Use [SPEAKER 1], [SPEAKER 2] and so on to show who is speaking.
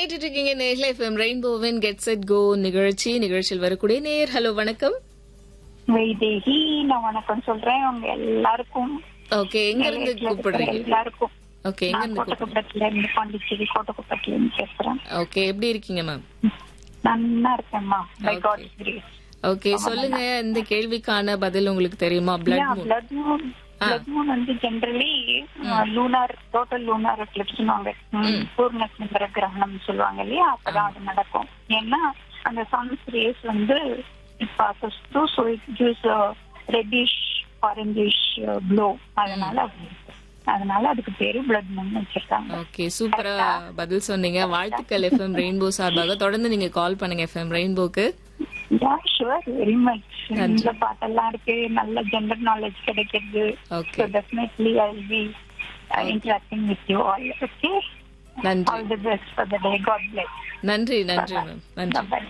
[SPEAKER 1] கேட்டுட்டு இருக்கீங்க நேர்ல எஃப்எம் ரெயின்போவின் கெட் செட் கோ நிகழ்ச்சி நிகழ்ச்சியில் வரக்கூடிய நேர் ஹலோ வணக்கம்
[SPEAKER 2] வைதேகி நான் வணக்கம் சொல்றேன் உங்க எல்லாருக்கும்
[SPEAKER 1] ஓகே எங்க இருந்து கூப்பிடுறீங்க
[SPEAKER 2] எல்லாருக்கும்
[SPEAKER 1] ஓகே எங்க
[SPEAKER 2] நான்
[SPEAKER 1] இருந்து கூப்பிடுறீங்க
[SPEAKER 2] கோட்டக்குப்பத்துல இருந்து பாண்டிச்சேரி கோட்டக்குப்பத்துல இருந்து பேசுறேன்
[SPEAKER 1] ஓகே எப்படி இருக்கீங்க மேம்
[SPEAKER 2] நல்லா இருக்கேன்மா பை காட் கிரேஸ்
[SPEAKER 1] ஓகே சொல்லுங்க இந்த கேள்விக்கான பதில் உங்களுக்கு தெரியுமா blood moon
[SPEAKER 2] blood moon blood moon வந்து ஜென்ரலி லூனார் டோட்டல் லூனார் எக்லிப்ஸ்னுவாங்க பூர்ண சுந்தர கிரகணம் சொல்லுவாங்க இல்லையா அப்பதான் அது நடக்கும் ஏன்னா அந்த சன்ஸ் ரேஸ் வந்து passes through so it gives reddish orangish glow அதனால அப்படி இருக்கு. அதனால அதுக்கு பேரு பிளட் மூன் வச்சிருக்காங்க
[SPEAKER 1] ஓகே சூப்பரா பதில் சொன்னீங்க வாழ்த்துக்கள் எஃப்எம் ரெயின்போ சார்பாக தொடர்ந்து நீங்க கால் பண்ணுங்க எஃப்எம் ரெயின்போக்கு
[SPEAKER 2] யா ஷுவர் வெரி மச் இந்த பாட்டெல்லாம் இருக்கு நல்ல ஜெண்டர் நாலேஜ் கிடைக்கிறது
[SPEAKER 1] okay
[SPEAKER 2] So definitely I'll be uh, interacting with you all. Okay.
[SPEAKER 1] நன்றி
[SPEAKER 2] All the best for the day. God bless.
[SPEAKER 1] நன்றி நன்றி மேம் நன்றி
[SPEAKER 2] Bye bye.